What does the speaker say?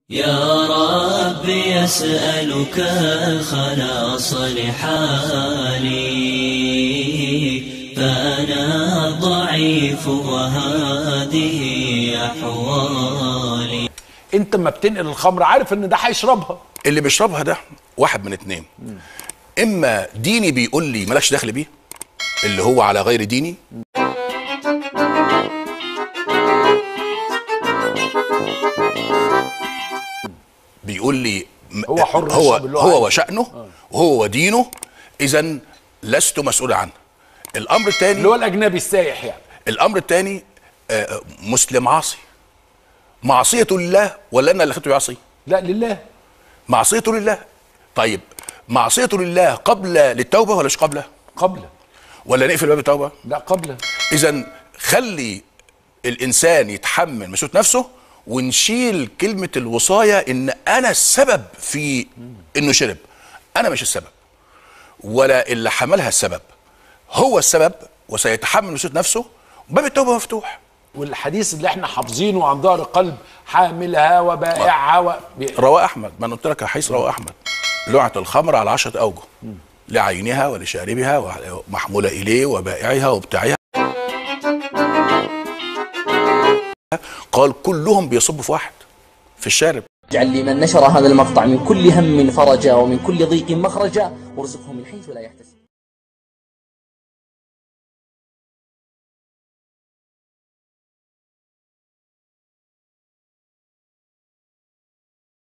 يا رب يسألك الخلاص لحالي فأنا ضعيف وهذه أحوالي انت ما بتنقل الخمر عارف ان ده هيشربها اللي بيشربها ده واحد من اتنين اما ديني بيقول لي مالكش دخل بيه اللي هو على غير ديني بيقول لي م- هو حر هو يشرب اللي هو عايزه. هو وشأنه وهو ودينه اذا لست مسؤول عنه الامر الثاني اللي هو الاجنبي السايح يعني الامر الثاني مسلم عاصي معصيه لله ولا انا اللي خدته يعصي لا لله معصيته لله طيب معصيته لله قبل للتوبه ولا مش قبله قبل ولا نقفل باب التوبه لا قبل اذا خلي الانسان يتحمل مسؤوليه نفسه ونشيل كلمه الوصايه ان انا السبب في انه شرب انا مش السبب ولا اللي حملها السبب هو السبب وسيتحمل مسؤوليه نفسه باب التوبه مفتوح والحديث اللي احنا حافظينه عن ظهر قلب حاملها وبائعها و... بي- رواه احمد ما أنا قلت لك حيث رواه احمد لعة الخمر على عشرة اوجه لعينها ولشاربها ومحمولة اليه وبائعها وبتاعها قال كلهم بيصبوا في واحد في الشارب اجعل لمن نشر هذا المقطع من كل هم فرجا ومن كل ضيق مخرجا وارزقه من حيث لا يحتسب